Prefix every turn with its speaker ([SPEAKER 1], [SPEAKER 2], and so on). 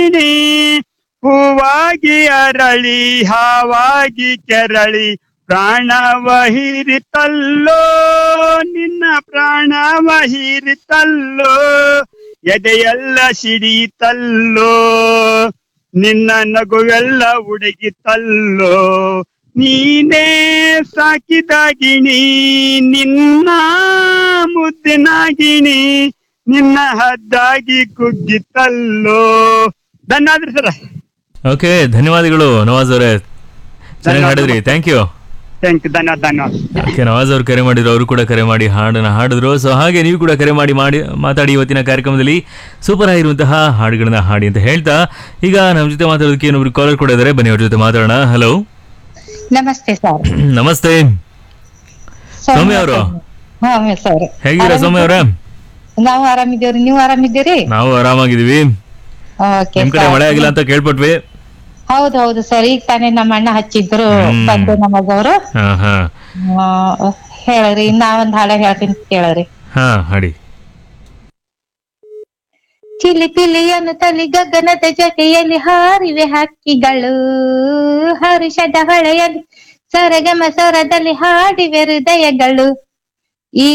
[SPEAKER 1] ನೀ ಹೂವಾಗಿ ಅರಳಿ ಹಾವಾಗಿ ಕೆರಳಿ ಪ್ರಾಣವ ಹೀರಿತಲ್ಲೋ ನಿನ್ನ ಪ್ರಾಣವ ಹೀರಿತಲ್ಲೋ ಎದೆಯೆಲ್ಲ ಸಿಡಿತಲ್ಲೋ ನಿನ್ನ ನಗುವೆಲ್ಲ ಉಡುಗಿತಲ್ಲೋ ನೀನೇ ಸಾಕಿದಾಗಿಣಿ ನಿನ್ನ ಮುದ್ದಿನಾಗಿಣಿ ನಿನ್ನ ಹದ್ದಾಗಿ ಕುಗ್ಗಿತಲ್ಲೋ ಧನ್ಯವಾದ್ರಿ ಸರ್
[SPEAKER 2] ಓಕೆ ಧನ್ಯವಾದಗಳು ನವಾಜ್ ಅವರೇ ಚೆನ್ನಾಗಿ ಹಾಡಿದ್ರಿ ಥ್ಯಾಂಕ್ ಯು
[SPEAKER 1] ಥ್ಯಾಂಕ್ ಯು ಧನ್ಯವಾದ ಧನ್ಯವಾದ
[SPEAKER 2] ಓಕೆ ನವಾಜ್ ಅವರು ಕರೆ ಮಾಡಿದ್ರು ಅವರು ಕೂಡ ಕರೆ ಮಾಡಿ ಹಾಡನ್ನ ಹಾಡಿದ್ರು ಸೊ ಹಾಗೆ ನೀವು ಕೂಡ ಕರೆ ಮಾಡಿ ಮಾಡಿ ಮಾತಾಡಿ ಇವತ್ತಿನ ಕಾರ್ಯಕ್ರಮದಲ್ಲಿ ಸೂಪರ್ ಆಗಿರುವಂತಹ ಹಾಡುಗಳನ್ನ ಹಾಡಿ ಅಂತ ಹೇಳ್ತಾ ಈಗ ನಮ್ಮ ಜೊತೆ ಮಾತಾಡೋದಕ್ಕೆ ಇನ್ನೊಬ್ರು ಕಾಲರ್ ಕೂಡ ಇದ್ದಾರೆ ಬನ್ನಿ ಅವ್ರ ಜೊತೆ ಮಾತಾಡೋಣ ಹಲೋ
[SPEAKER 3] ನಮಸ್ತೆ ಸರ್
[SPEAKER 2] ನಮಸ್ತೆ ಸೌಮ್ಯ ಅವರು
[SPEAKER 3] ಹಾ ಸರ್
[SPEAKER 2] ಹೇಗಿದ್ದೀರಾ ಸೌಮ್ಯ ಅವರೇ
[SPEAKER 3] ನಾವು ಆರಾಮಿದ್ದೇವ್ರಿ ನೀವು ಆರಾಮಿದ್ದೀರಿ
[SPEAKER 2] ನಾವು ಆರಾಮಾಗಿದ್ದೀವಿ
[SPEAKER 3] ಓಕೆ
[SPEAKER 2] ನಿಮ್ ಕಡೆ ಮಳೆ ಆಗಿಲ್ಲ ಅಂತ ಕೇಳ್ಪಟ್ವಿ
[SPEAKER 3] ಹೌದು ಹೌದು ಸರ್ ಈಗ ತಾನೇ ನಮ್ಮ ಅಣ್ಣ ಹಚ್ಚಿದ್ರು
[SPEAKER 2] ಹ್ಮ್.
[SPEAKER 3] ಬಂದು ನಮಗವರು
[SPEAKER 2] ಹಾ ಹಾ
[SPEAKER 3] ಹೇಳ್ರಿ ನಾವೊಂದ್ ಹಾಡ ಹೇಳ್ತೀನಿ ಕೇಳ್ರಿ
[SPEAKER 2] ಹಾ ಹಾಡಿ
[SPEAKER 3] ಚಿಲಿ ಪಿಲಿಯನ್ನು ತಲಿ ಗಗನದ ಜೊತೆಯಲ್ಲಿ ಹಾರಿವೆ ಹಕ್ಕಿಗಳು ಹರುಷದ ಹೊಳೆಯಲ್ಲಿ ಸರಗಮ ಸ್ವರದಲ್ಲಿ ಹಾಡಿವೆ ಹೃದಯಗಳು